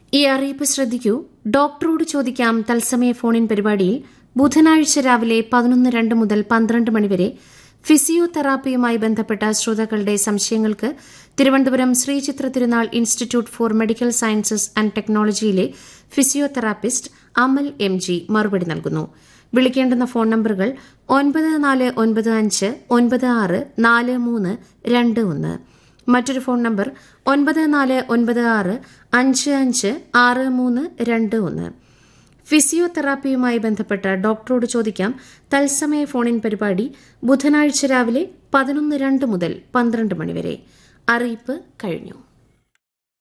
ഈ അറിയിപ്പ് ശ്രദ്ധിക്കൂ ഡോക്ടറോട് ചോദിക്കാം തത്സമയ ഫോണിൻ പരിപാടിയിൽ ബുധനാഴ്ച രാവിലെ പതിനൊന്ന് രണ്ട് മുതൽ പന്ത്രണ്ട് മണിവരെ ഫിസിയോതെറാപ്പിയുമായി ബന്ധപ്പെട്ട ശ്രോതാക്കളുടെ സംശയങ്ങൾക്ക് തിരുവനന്തപുരം ശ്രീചിത്ര തിരുനാൾ institute four medical sciences and ടെക്നോളജിയിലെ physiotherapist Amal M G മറുപടി നൽകുന്നു വിളിക്കേണ്ടുന്ന ഫോൺ നമ്പറുകൾ ഒൻപത് നാല് ഒൻപത് അഞ്ച് ഒൻപത് ആറ് നാല് മൂന്ന് രണ്ട് ഒന്ന് മറ്റൊരു ഫോൺ നമ്പർ ഒൻപത് നാല് ഒൻപത് ആറ് അഞ്ച് അഞ്ച് ആറ് മൂന്ന് രണ്ട് ഒന്ന് ഫിസിയോതെറാപ്പിയുമായി ബന്ധപ്പെട്ട ഡോക്ടറോട് ചോദിക്കാം തത്സമയ ഫോണിൻ പരിപാടി ബുധനാഴ്ച രാവിലെ പതിനൊന്ന് രണ്ട് മുതൽ പന്ത്രണ്ട് മണിവരെ അറിയിപ്പ് കഴിഞ്ഞു